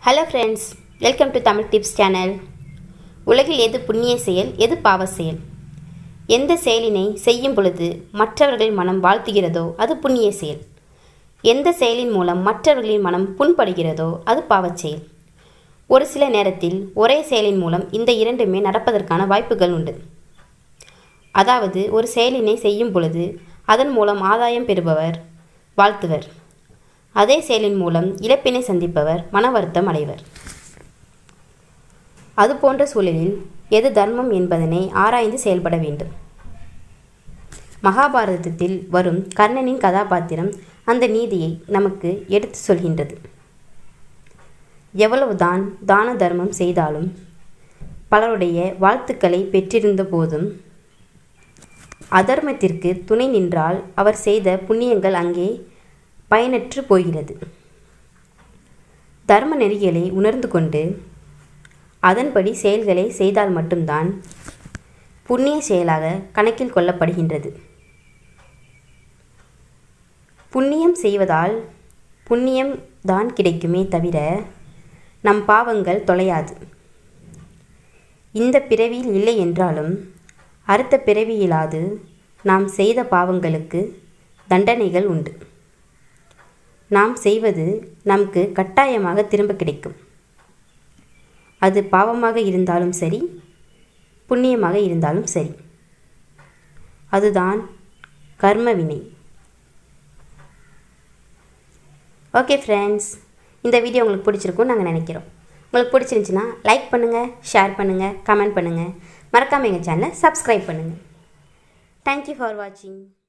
hello friends welcome to Tamil tips channel உலகில் எது புண்ணிய செயல் எது பாவ செயல் எந்த செயலினை செய்யும் பொழுது மற்றவர்கள் மனம் வாழ்த்துகிறதோ அது புண்ணிய செயல் எந்த செயலின் மூலம் மற்றவர்களின் மனம் புண்படுகிறதோ அது பாவச் செயல் ஒரு சில நேரத்தில் ஒரே செயலின் மூலம் இந்த இரண்டுமே நடப்பதற்கான வாய்ப்புகள் உண்டு அதாவது ஒரு செயலினை செய்யும் பொழுது அதன் மூலம் ஆதாயம் பெறுபவர் வாழ்த்துவர் அதே செயலின் மூலம் இழப்பினை சந்திப்பவர் மன வருத்தம் அடைவர் அதுபோன்ற சூழலில் எது தர்மம் என்பதனை ஆராய்ந்து செயல்பட வேண்டும் மகாபாரதத்தில் வரும் கர்ணனின் கதாபாத்திரம் அந்த நீதியை நமக்கு எடுத்து சொல்கின்றது எவ்வளவுதான் தான தர்மம் செய்தாலும் பலருடைய வாழ்த்துக்களை பெற்றிருந்த போதும் அதர்மத்திற்கு துணை நின்றால் அவர் செய்த புண்ணியங்கள் அங்கே பயனற்று போகிறது தர்ம நெறிகளை உணர்ந்து கொண்டு அதன்படி செயல்களை செய்தால் மட்டும்தான் புண்ணிய செயலாக கணக்கில் கொள்ளப்படுகின்றது புண்ணியம் செய்வதால் புண்ணியம் தான் கிடைக்குமே தவிர நம் பாவங்கள் தொலையாது இந்த பிறவியில் இல்லை என்றாலும் அடுத்த பிறவியிலாது நாம் செய்த பாவங்களுக்கு தண்டனைகள் உண்டு நாம் செய்வது நமக்கு கட்டாயமாக திரும்ப கிடைக்கும் அது பாவமாக இருந்தாலும் சரி புண்ணியமாக இருந்தாலும் சரி அதுதான் கர்ம வினை ஓகே ஃப்ரெண்ட்ஸ் இந்த வீடியோ உங்களுக்கு பிடிச்சிருக்கும்னு நாங்கள் நினைக்கிறோம் உங்களுக்கு பிடிச்சிருந்துச்சின்னா லைக் பண்ணுங்கள் ஷேர் பண்ணுங்கள் கமெண்ட் பண்ணுங்கள் மறக்காமல் எங்கள் சேனலை சப்ஸ்கிரைப் பண்ணுங்கள் தேங்க்யூ ஃபார் வாட்சிங்